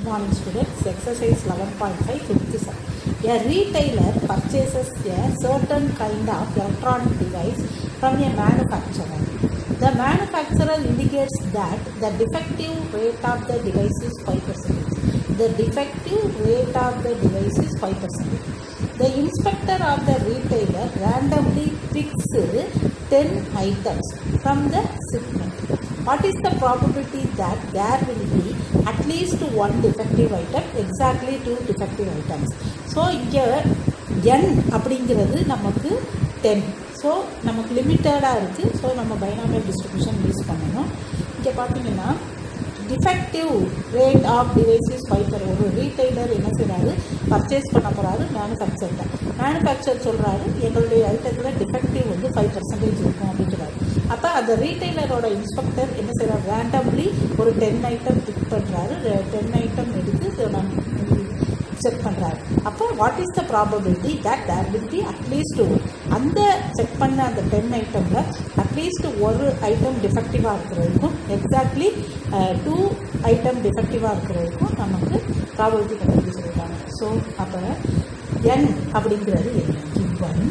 morning students. Exercise 11.5 fifth sum. A retailer purchases a certain kind of electronic device from a manufacturer. The manufacturer indicates that the defective rate of the device is 5%. The defective rate of the device is 5%. The inspector of the retailer randomly picks 10 items from the shipment. What is the probability that there will be at least one defective item, exactly two defective items? So இங்கே n அப்படிங்கிறது நமக்கு ten so நமக்கு லிமிட்டடாக இருக்குது so நம்ம binomial distribution use பண்ணணும் இங்கே பார்த்தீங்கன்னா defective rate of devices ஃபைபர் ஒரு ரீட்டைலர் என்ன செய்கிறாரு பர்ச்சேஸ் பண்ண போகிறாரு மேனுஃபேக்சர்கிட்ட மேனுஃபேக்சர் சொல்கிறாரு எங்களுடைய ஐட்டத்தில் டிஃபெக்டிவ் வந்து ஃபைவ் பர்சன்டேஜ் இருக்கும் அப்படிங்கிறாரு அப்போ அந்த ரீட்டைலரோட இன்ஸ்பெக்டர் என்ன செய்கிறார் ரேண்டம்லி ஒரு டென் ஐட்டம் பிக் பண்ணுறாரு டென் ஐட்டம் எடுத்து நம்ம செக் பண்ணுறாரு அப்போ what is the probability that there will be at least அந்த செக் பண்ண அந்த டென் ஐட்டமில் அட்லீஸ்ட் ஒரு ஐட்டம் டிஃபெக்டிவாக இருக்கிறதுக்கும் எக்ஸாக்ட்லி டூ ஐட்டம் டிஃபெக்டிவாக இருக்கிறதுக்கும் நமக்கு ப்ராபபிலிட்டி கண்டுபிடிச்சிருக்காங்க ஸோ அப்போ என் அப்படிங்கிறது என்ன given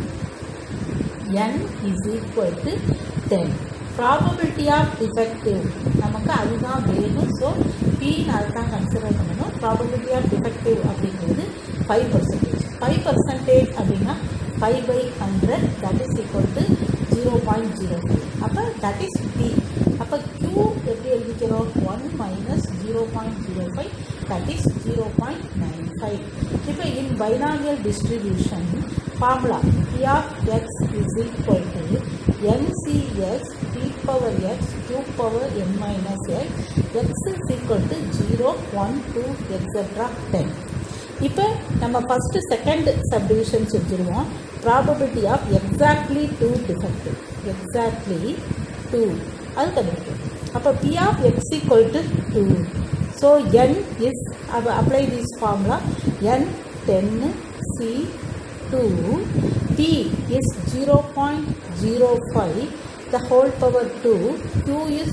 n is equal to ten probability of defective நமக்கு அதுதான் வேணும் ஸோ பின்னு அதுதான் கன்சிடர் பண்ணணும் ப்ராபபிலிட்டி ஆஃப் டிஃபெக்டிவ் அப்படிங்கிறது ஃபைவ் பர்சன்டேஜ் ஃபைவ் பர்சன்டேஜ் அப்படின்னா five by hundred that is equal to zero point zero five அப்போ தட் இஸ் பி அப்போ கியூ எப்படி எழுதிக்கிறோம் one minus zero point zero five that is zero point nine five இப்போ in binomial distribution formula p of x is equal to n c x p power x q power n minus x x is equal to zero one two etcetera ten இப்போ நம்ம first second subdivision செஞ்சுருவோம் probability of exactly two defective exactly two அது கண்டுபிடிக்கும் அப்போ p of X equal to two so n is apply this formula n டென்னு c two p is zero point zero five the whole power 2 q is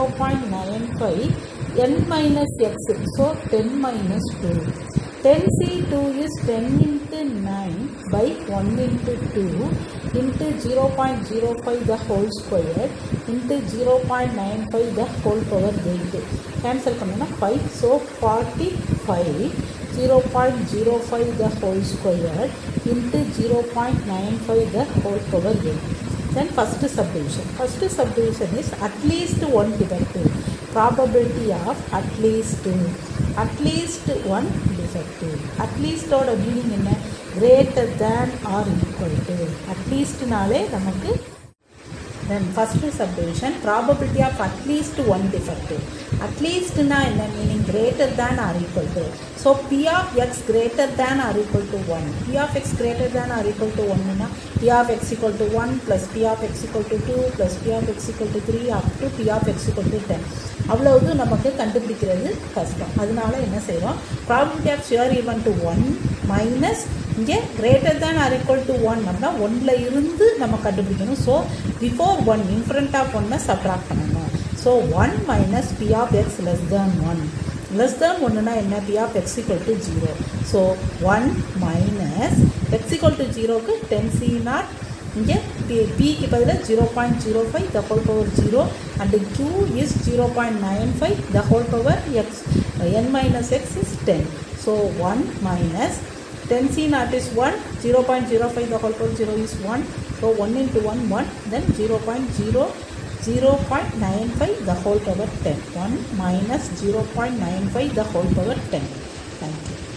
0.95 n minus x so 10 minus 2 10c2 is 10 into 9 by 1 into 2 into 0.05 the whole square into 0.95 the whole power 8 cancel பண்ணனா 5 so 45 0.05 the whole square into 0.95 the whole power 8 then first subdivision first subdivision is at least one defective probability of at least at least one defective at least ஓட meaning என்ன greater than or equal to at least நாளே நமக்கு then first subdivision probability of at least one defective at least na என்ன meaning greater than or equal to so p of x greater than or equal to 1 p of x greater than or equal to 1 na p of x equal to 1 plus p of x equal to 2 plus p of x equal to 3 up to p of x equal to 10 அவ்வளவு நமக்கு கண்டுபிடிக்கிறது கஷ்டம் அதனால என்ன செய்கிறோம் probability of sheer even to one minus இங்கே greater than or equal to one அப்படின்னா ஒன்னில் இருந்து நம்ம கண்டுபிடிக்கணும் so before one in front of ஒன்னை சப்ராக்ட் பண்ணணும் so one minus P of X less than one less than ஒன்றுனா என்ன P of X equal to zero so one minus X equal to ஜீரோக்கு டென் சி நாட் இங்கே P பிக்கு பதிலாக zero point zero five the whole power zero and Q is zero point nine five the whole power X N minus X is ten so one minus 10 C naught is 1, 0.05 the whole power 0 is 1. So 1 into 1, 1, then 0.0, 0.95 the whole power 10. 1 minus 0.95 the whole power 10. Thank you.